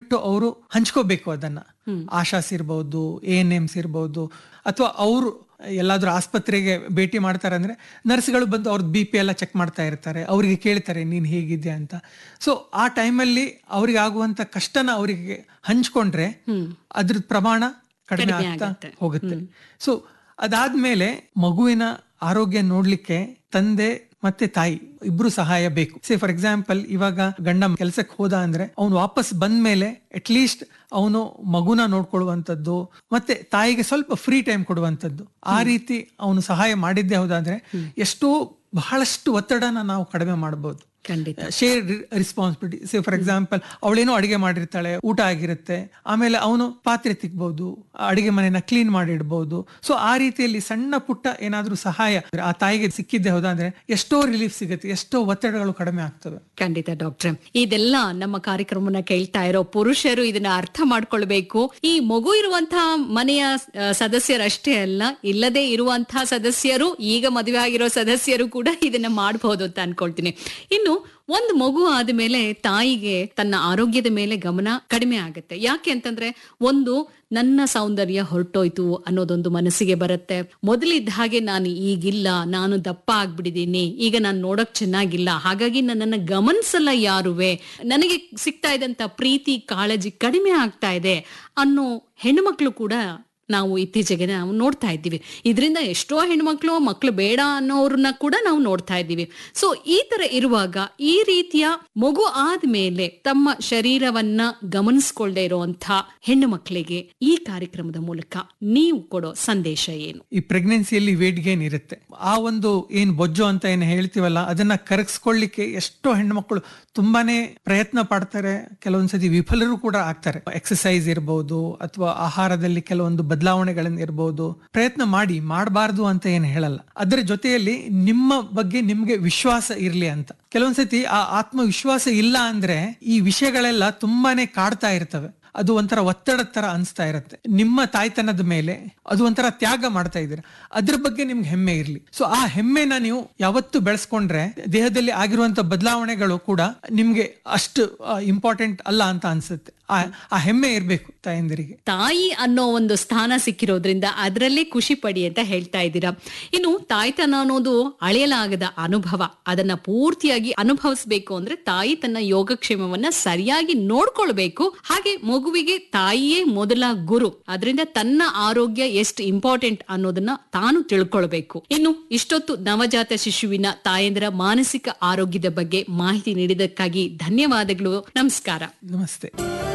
ದಯವಿಟ್ಟು ಅವರು ಹಂಚ್ಕೋಬೇಕು ಅದನ್ನ ಆಶಾಸ್ ಇರ್ಬೋದು ಎ ಎನ್ ಎಮ್ಸ್ ಇರ್ಬೋದು ಅಥವಾ ಅವರು ಎಲ್ಲಾದ್ರೂ ಆಸ್ಪತ್ರೆಗೆ ಭೇಟಿ ಮಾಡ್ತಾರೆ ಅಂದ್ರೆ ನರ್ಸ್ಗಳು ಬಂದು ಅವ್ರದ್ದು ಬಿ ಪಿ ಎಲ್ಲ ಚೆಕ್ ಮಾಡ್ತಾ ಇರ್ತಾರೆ ಅವರಿಗೆ ಕೇಳ್ತಾರೆ ನೀನ್ ಹೇಗಿದ್ಯಾ ಅಂತ ಸೊ ಆ ಟೈಮಲ್ಲಿ ಅವ್ರಿಗೆ ಆಗುವಂತ ಕಷ್ಟನ ಅವರಿಗೆ ಹಂಚ್ಕೊಂಡ್ರೆ ಅದ್ರ ಪ್ರಮಾಣ ಕಡಿಮೆ ಆಗ್ತಾ ಹೋಗುತ್ತೆ ಸೊ ಅದಾದ್ಮೇಲೆ ಮಗುವಿನ ಆರೋಗ್ಯ ನೋಡ್ಲಿಕ್ಕೆ ತಂದೆ ಮತ್ತೆ ತಾಯಿ ಇಬ್ರು ಸಹಾಯ ಬೇಕು ಸೇ ಫಾರ್ ಎಕ್ಸಾಂಪಲ್ ಇವಾಗ ಗಂಡ ಕೆಲ್ಸಕ್ಕೆ ಹೋದ ಅಂದ್ರೆ ಅವನು ವಾಪಸ್ ಬಂದ್ಮೇಲೆ ಅಟ್ ಲೀಸ್ಟ್ ಅವನು ಮಗುನ ನೋಡ್ಕೊಳ್ಳುವಂಥದ್ದು ಮತ್ತೆ ತಾಯಿಗೆ ಸ್ವಲ್ಪ ಫ್ರೀ ಟೈಮ್ ಕೊಡುವಂಥದ್ದು ಆ ರೀತಿ ಅವನು ಸಹಾಯ ಮಾಡಿದ್ದೇ ಹೌದಾದ್ರೆ ಎಷ್ಟೋ ಬಹಳಷ್ಟು ಒತ್ತಡನ ನಾವು ಕಡಿಮೆ ಮಾಡಬಹುದು ಖಂಡಿತ share responsibility say for example ಅವಳೇನೋ ಅಡಿಗೆ ಮಾಡಿರ್ತಾಳೆ ಊಟ ಆಗಿರುತ್ತೆ ಆಮೇಲೆ ಅವನು ಪಾತ್ರೆ ತಿಕ್ಬಹುದು ಅಡಿಗೆ ಮನೆನ ಕ್ಲೀನ್ ಮಾಡಿಡ್ಬಹುದು ಸೊ ಆ ರೀತಿಯಲ್ಲಿ ಸಣ್ಣ ಪುಟ್ಟ ಏನಾದ್ರೂ ಸಹಾಯ ಆ ತಾಯಿಗೆ ಸಿಕ್ಕಿದ್ದೆ ಹೌದಾದ್ರೆ ಎಷ್ಟೋ ರಿಲೀಫ್ ಸಿಗುತ್ತೆ ಎಷ್ಟೋ ಒತ್ತಡಗಳು ಕಡಿಮೆ ಆಗ್ತವೆ ಖಂಡಿತ ಡಾಕ್ಟ್ರೆ ಇದೆಲ್ಲ ನಮ್ಮ ಕಾರ್ಯಕ್ರಮನ ಕೇಳ್ತಾ ಇರೋ ಪುರುಷರು ಇದನ್ನ ಅರ್ಥ ಮಾಡ್ಕೊಳ್ಬೇಕು ಈ ಮಗು ಇರುವಂತಹ ಮನೆಯ ಆ, ಸದಸ್ಯರಷ್ಟೇ ಅಲ್ಲ ಇಲ್ಲದೆ ಇರುವಂತಹ ಸದಸ್ಯರು ಈಗ ಮದುವೆ ಆಗಿರೋ ಸದಸ್ಯರು ಕೂಡ ಇದನ್ನ ಮಾಡಬಹುದು ಅಂತ ಅನ್ಕೊಳ್ತೀನಿ ಇನ್ನು ಒಂದು ಮಗು ಆದ್ಮೇಲೆ ತಾಯಿಗೆ ತನ್ನ ಆರೋಗ್ಯದ ಮೇಲೆ ಗಮನ ಕಡಿಮೆ ಆಗುತ್ತೆ ಯಾಕೆ ಅಂತಂದ್ರೆ ಒಂದು ನನ್ನ ಸೌಂದರ್ಯ ಹೊರಟೋಯ್ತು ಅನ್ನೋದೊಂದು ಮನಸ್ಸಿಗೆ ಬರುತ್ತೆ ಮೊದಲಿದ್ದ ಹಾಗೆ ನಾನು ಈಗಿಲ್ಲ ನಾನು ದಪ್ಪ ಆಗ್ಬಿಟ್ಟಿದ್ದೀನಿ ಈಗ ನಾನು ನೋಡಕ್ ಚೆನ್ನಾಗಿಲ್ಲ ಹಾಗಾಗಿ ನನ್ನನ್ನ ಗಮನಿಸಲ್ಲ ಯಾರುವೆ ನನಗೆ ಸಿಗ್ತಾ ಇದ್ದಂತ ಪ್ರೀತಿ ಕಾಳಜಿ ಕಡಿಮೆ ಆಗ್ತಾ ಇದೆ ಅನ್ನೋ ಹೆಣ್ಮಕ್ಳು ಕೂಡ ನಾವು ಇತ್ತೀಚೆಗೆ ನಾವು ನೋಡ್ತಾ ಇದ್ದೀವಿ ಇದರಿಂದ ಎಷ್ಟೋ ಹೆಣ್ಮಕ್ಳು ಮಕ್ಳು ಬೇಡ ಅನ್ನೋರನ್ನ ಕೂಡ ನಾವು ನೋಡ್ತಾ ಇದ್ದೀವಿ ಸೊ ಈ ತರ ಇರುವಾಗ ಈ ರೀತಿಯ ಮಗು ಆದ್ಮೇಲೆ ತಮ್ಮ ಶರೀರವನ್ನ ಗಮನಿಸ್ಕೊಳ್ದೇ ಇರುವಂತ ಹೆಣ್ಣು ಮಕ್ಕಳಿಗೆ ಈ ಕಾರ್ಯಕ್ರಮದ ಮೂಲಕ ನೀವು ಕೊಡೋ ಸಂದೇಶ ಏನು ಈ ಪ್ರೆಗ್ನೆನ್ಸಿಯಲ್ಲಿ ವೇಟ್ ಗೇನ್ ಇರುತ್ತೆ ಆ ಒಂದು ಏನ್ ಬೊಜ್ಜು ಅಂತ ಏನ್ ಹೇಳ್ತೀವಲ್ಲ ಅದನ್ನ ಕರಗಿಸ್ಕೊಳ್ಳಿಕ್ಕೆ ಎಷ್ಟೋ ಹೆಣ್ಮಕ್ಳು ತುಂಬಾನೇ ಪ್ರಯತ್ನ ಪಡ್ತಾರೆ ಕೆಲವೊಂದ್ಸತಿ ವಿಫಲರು ಕೂಡ ಆಗ್ತಾರೆ ಎಕ್ಸಸೈಸ್ ಇರಬಹುದು ಅಥವಾ ಆಹಾರದಲ್ಲಿ ಕೆಲವೊಂದು ಬದಲಾವಣೆಗಳನ್ನ ಇರಬಹುದು ಪ್ರಯತ್ನ ಮಾಡಿ ಮಾಡಬಾರ್ದು ಅಂತ ಏನ್ ಹೇಳಲ್ಲ ಅದರ ಜೊತೆಯಲ್ಲಿ ನಿಮ್ಮ ಬಗ್ಗೆ ನಿಮ್ಗೆ ವಿಶ್ವಾಸ ಇರ್ಲಿ ಅಂತ ಕೆಲವೊಂದ್ಸತಿ ಆ ಆತ್ಮವಿಶ್ವಾಸ ಇಲ್ಲ ಅಂದ್ರೆ ಈ ವಿಷಯಗಳೆಲ್ಲ ತುಂಬಾನೇ ಕಾಡ್ತಾ ಇರ್ತವೆ ಅದು ಒಂಥರ ಒತ್ತಡ ತರ ಅನ್ಸ್ತಾ ಇರುತ್ತೆ ನಿಮ್ಮ ತಾಯ್ತನದ ಮೇಲೆ ಅದು ಒಂಥರ ತ್ಯಾಗ ಮಾಡ್ತಾ ಇದ್ದೀರಾ ಅದ್ರ ಬಗ್ಗೆ ನಿಮ್ಗೆ ಹೆಮ್ಮೆ ಇರ್ಲಿ ಸೊ ಆ ಹೆಮ್ಮೆನ ನೀವು ಯಾವತ್ತು ಬೆಳೆಸ್ಕೊಂಡ್ರೆ ದೇಹದಲ್ಲಿ ಆಗಿರುವಂತ ಬದಲಾವಣೆಗಳು ಕೂಡ ನಿಮ್ಗೆ ಅಷ್ಟು ಇಂಪಾರ್ಟೆಂಟ್ ಅಲ್ಲ ಅಂತ ಅನ್ಸುತ್ತೆ ಆ ಆ ಹೆಮ್ಮೆ ಇರ್ಬೇಕು ತಾಯಂದಿರಿಗೆ ತಾಯಿ ಅನ್ನೋ ಒಂದು ಸ್ಥಾನ ಸಿಕ್ಕಿರೋದ್ರಿಂದ ಅದರಲ್ಲೇ ಖುಷಿ ಪಡಿ ಅಂತ ಹೇಳ್ತಾ ಇದ್ದೀರಾ ಇನ್ನು ತಾಯ್ತನ ಅನ್ನೋದು ಅಳೆಯಲಾಗದ ಅನುಭವ ಅದನ್ನ ಪೂರ್ತಿಯಾಗಿ ಅನುಭವಿಸ್ಬೇಕು ಅಂದ್ರೆ ತಾಯಿ ತನ್ನ ಯೋಗಕ್ಷೇಮವನ್ನ ಸರಿಯಾಗಿ ನೋಡ್ಕೊಳ್ಬೇಕು ಹಾಗೆ ಮಗುವಿಗೆ ತಾಯಿಯೇ ಮೊದಲ ಗುರು ಅದರಿಂದ ತನ್ನ ಆರೋಗ್ಯ ಎಷ್ಟು ಇಂಪಾರ್ಟೆಂಟ್ ಅನ್ನೋದನ್ನ ತಾನು ತಿಳ್ಕೊಳ್ಬೇಕು ಇನ್ನು ಇಷ್ಟೊತ್ತು ನವಜಾತ ಶಿಶುವಿನ ತಾಯಂದಿರ ಮಾನಸಿಕ ಆರೋಗ್ಯದ ಬಗ್ಗೆ ಮಾಹಿತಿ ನೀಡಿದಕ್ಕಾಗಿ ಧನ್ಯವಾದಗಳು ನಮಸ್ಕಾರ ನಮಸ್ತೆ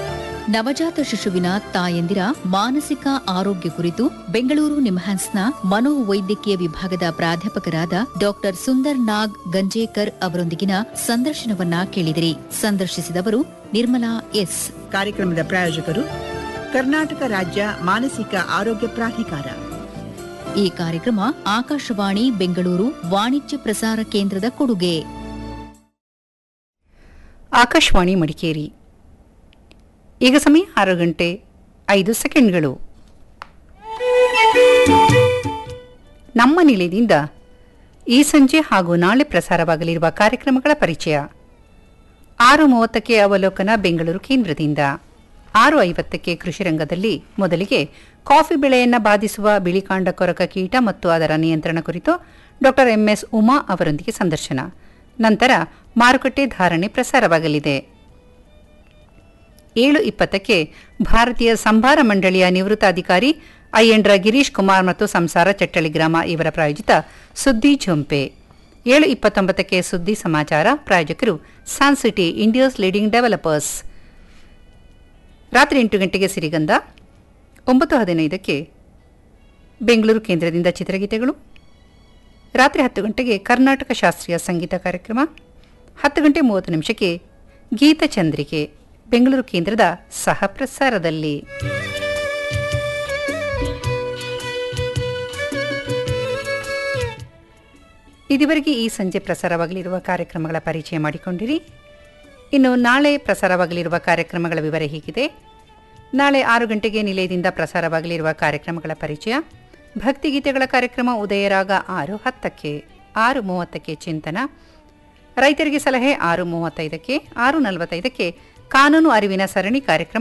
ನವಜಾತ ಶಿಶುವಿನ ತಾಯಂದಿರ ಮಾನಸಿಕ ಆರೋಗ್ಯ ಕುರಿತು ಬೆಂಗಳೂರು ನಿಮ್ಹಾನ್ಸ್ನ ಮನೋವೈದ್ಯಕೀಯ ವಿಭಾಗದ ಪ್ರಾಧ್ಯಾಪಕರಾದ ಡಾಕ್ಟರ್ ಸುಂದರ್ ನಾಗ್ ಗಂಜೇಕರ್ ಅವರೊಂದಿಗಿನ ಸಂದರ್ಶನವನ್ನ ಕೇಳಿದಿರಿ ಸಂದರ್ಶಿಸಿದವರು ನಿರ್ಮಲಾ ಎಸ್ ಕಾರ್ಯಕ್ರಮದ ಪ್ರಾಯೋಜಕರು ಕರ್ನಾಟಕ ರಾಜ್ಯ ಮಾನಸಿಕ ಆರೋಗ್ಯ ಪ್ರಾಧಿಕಾರ ಈ ಕಾರ್ಯಕ್ರಮ ಆಕಾಶವಾಣಿ ಬೆಂಗಳೂರು ವಾಣಿಜ್ಯ ಪ್ರಸಾರ ಕೇಂದ್ರದ ಕೊಡುಗೆ ಆಕಾಶವಾಣಿ ಮಡಿಕೇರಿ ಈಗ ಸಮಯ ಆರು ಗಂಟೆ ಐದು ಸೆಕೆಂಡ್ಗಳು ನಮ್ಮ ನಿಲಯದಿಂದ ಈ ಸಂಜೆ ಹಾಗೂ ನಾಳೆ ಪ್ರಸಾರವಾಗಲಿರುವ ಕಾರ್ಯಕ್ರಮಗಳ ಪರಿಚಯ ಆರು ಮೂವತ್ತಕ್ಕೆ ಅವಲೋಕನ ಬೆಂಗಳೂರು ಕೇಂದ್ರದಿಂದ ಆರು ಐವತ್ತಕ್ಕೆ ಕೃಷಿ ರಂಗದಲ್ಲಿ ಮೊದಲಿಗೆ ಕಾಫಿ ಬೆಳೆಯನ್ನು ಬಾಧಿಸುವ ಬಿಳಿಕಾಂಡ ಕೊರಕ ಕೀಟ ಮತ್ತು ಅದರ ನಿಯಂತ್ರಣ ಕುರಿತು ಡಾಕ್ಟರ್ ಎಂಎಸ್ ಉಮಾ ಅವರೊಂದಿಗೆ ಸಂದರ್ಶನ ನಂತರ ಮಾರುಕಟ್ಟೆ ಧಾರಣೆ ಪ್ರಸಾರವಾಗಲಿದೆ ಏಳು ಇಪ್ಪತ್ತಕ್ಕೆ ಭಾರತೀಯ ಸಂಭಾರ ಮಂಡಳಿಯ ನಿವೃತ್ತ ಅಧಿಕಾರಿ ಅಯ್ಯಂಡ್ರ ಗಿರೀಶ್ ಕುಮಾರ್ ಮತ್ತು ಸಂಸಾರ ಚಟ್ಟಳಿ ಗ್ರಾಮ ಇವರ ಪ್ರಾಯೋಜಿತ ಸುದ್ದಿ ಝೊಂಪೆ ಏಳು ಇಪ್ಪತ್ತೊಂಬತ್ತಕ್ಕೆ ಸುದ್ದಿ ಸಮಾಚಾರ ಪ್ರಾಯೋಜಕರು ಸಾನ್ಸಿಟಿ ಇಂಡಿಯಾಸ್ ಲೀಡಿಂಗ್ ಡೆವಲಪರ್ಸ್ ರಾತ್ರಿ ಎಂಟು ಗಂಟೆಗೆ ಸಿರಿಗಂಧ ಒಂಬತ್ತು ಹದಿನೈದಕ್ಕೆ ಬೆಂಗಳೂರು ಕೇಂದ್ರದಿಂದ ಚಿತ್ರಗೀತೆಗಳು ರಾತ್ರಿ ಹತ್ತು ಗಂಟೆಗೆ ಕರ್ನಾಟಕ ಶಾಸ್ತ್ರೀಯ ಸಂಗೀತ ಕಾರ್ಯಕ್ರಮ ಹತ್ತು ಗಂಟೆ ಮೂವತ್ತು ನಿಮಿಷಕ್ಕೆ ಗೀತಚಂದ್ರಿಕೆ ಬೆಂಗಳೂರು ಕೇಂದ್ರದ ಸಹ ಪ್ರಸಾರದಲ್ಲಿ ಇದುವರೆಗೆ ಈ ಸಂಜೆ ಪ್ರಸಾರವಾಗಲಿರುವ ಕಾರ್ಯಕ್ರಮಗಳ ಪರಿಚಯ ಮಾಡಿಕೊಂಡಿರಿ ಇನ್ನು ನಾಳೆ ಪ್ರಸಾರವಾಗಲಿರುವ ಕಾರ್ಯಕ್ರಮಗಳ ವಿವರ ಹೀಗಿದೆ ನಾಳೆ ಆರು ಗಂಟೆಗೆ ನಿಲಯದಿಂದ ಪ್ರಸಾರವಾಗಲಿರುವ ಕಾರ್ಯಕ್ರಮಗಳ ಪರಿಚಯ ಭಕ್ತಿಗೀತೆಗಳ ಕಾರ್ಯಕ್ರಮ ಉದಯರಾಗ ಆರು ಹತ್ತಕ್ಕೆ ಆರು ಮೂವತ್ತಕ್ಕೆ ಚಿಂತನ ರೈತರಿಗೆ ಸಲಹೆ ಆರು ಮೂವತ್ತೈದಕ್ಕೆ ಆರು ನಲವತ್ತೈದಕ್ಕೆ ಕಾನೂನು ಅರಿವಿನ ಸರಣಿ ಕಾರ್ಯಕ್ರಮ